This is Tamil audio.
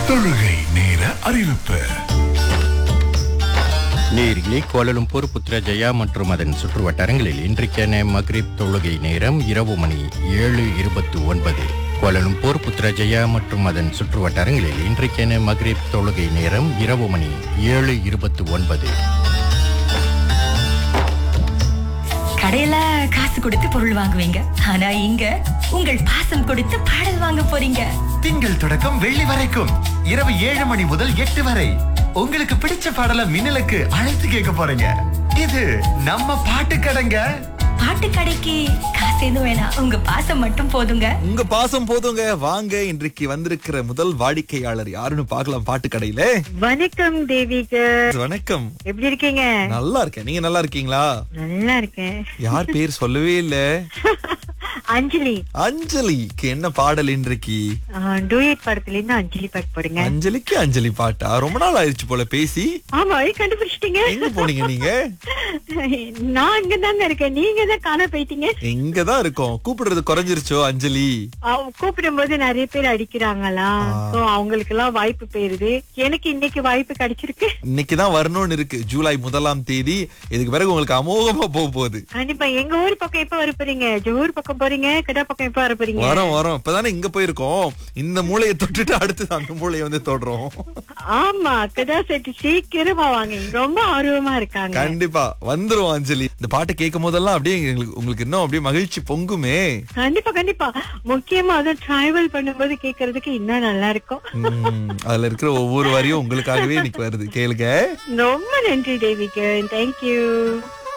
தொழுகை நேர அறிவிப்பு நேரிலே கோலலும்பூர் புத்ரஜயா மற்றும் அதன் சுற்றுவட்டாரங்களில் இன்றைக்கான மக்ரிப் தொழுகை நேரம் இரவு மணி ஏழு இருபத்தி ஒன்பது கோலலும்பூர் புத்ரஜயா மற்றும் அதன் சுற்றுவட்டாரங்களில் இன்றைக்கான மக்ரிப் தொழுகை நேரம் இரவு மணி ஏழு இருபத்தி ஒன்பது கடையில காசு கொடுத்து பொருள் வாங்குவீங்க ஆனா இங்க உங்கள் பாசம் கொடுத்து பாடல் வாங்க போறீங்க திங்கள் தொடக்கம் வெள்ளி வரைக்கும் இரவு ஏழு மணி முதல் எட்டு வரை உங்களுக்கு பிடிச்ச பாடலை மின்னலுக்கு அழைத்து கேட்க போறீங்க இது நம்ம பாட்டு கடைங்க பாட்டு கடைக்கு காசு எதுவும் வேணாம் உங்க பாசம் மட்டும் போதுங்க உங்க பாசம் போதுங்க வாங்க இன்றைக்கு வந்திருக்கிற முதல் வாடிக்கையாளர் யாருன்னு பார்க்கலாம் பாட்டு கடையில வணக்கம் தேவிக வணக்கம் எப்படி இருக்கீங்க நல்லா இருக்கேன் நீங்க நல்லா இருக்கீங்களா நல்லா இருக்கேன் யார் பேர் சொல்லவே இல்ல அஞ்சலி அஞ்சலிக்கு என்ன பாடல் இன்றைக்கு டூயட் படத்துல இருந்து அஞ்சலி பாட்டு போடுங்க அஞ்சலிக்கு அஞ்சலி பாட்டா ரொம்ப நாள் ஆயிடுச்சு போல பேசி ஆமா ஐ, கண்டுபிடிச்சிட்டீங்க எங்க போனீங்க நீங்க நான் இங்க தாங்க இருக்கேன் நீங்க தான் காண போயிட்டீங்க இங்கதான் இருக்கோம் கூப்பிடுறது குறைஞ்சிருச்சோ அஞ்சலி கூப்பிடும் போது நிறைய பேர் அடிக்கிறாங்களா சோ அவங்களுக்கு எல்லாம் வாய்ப்பு போயிருது எனக்கு இன்னைக்கு வாய்ப்பு கிடைச்சிருக்கு இன்னைக்குதான் வரணும்னு இருக்கு ஜூலை முதலாம் தேதி இதுக்கு பிறகு உங்களுக்கு அமோகமா போக போகுது கண்டிப்பா எங்க ஊர் பக்கம் எப்ப வர போறீங்க ஜோர் பக்கம் போறீங்க கடா பக்கம் எப்ப வர போறீங்க வரோம் வரோம் இப்பதானே இங்க போயிருக்கோம் இந்த மூளையை தொட்டுட்டு அடுத்து அந்த மூளையை வந்து தொடுறோம் ஆமா கடா செட்டு சீக்கிரமா வாங்க ரொம்ப ஆர்வமா இருக்காங்க கண்டிப்பா வந்துரும் அஞ்சலி இந்த பாட்டு கேட்கும் போதெல்லாம் அப்படியே எங்களுக்கு உங்களுக்கு இன்னும் அப்படியே மகிழ்ச்சி பொங்குமே கண்டிப்பா கண்டிப்பா முக்கியமா அதை டிராவல் பண்ணும்போது கேக்குறதுக்கு இன்னும் நல்லா இருக்கும் உம், அதுல இருக்கிற ஒவ்வொரு வரியும் உங்களுக்காகவே இன்னைக்கு வருது கேளுங்க ரொம்ப நன்றி தேவிக்கு தேங்க்யூ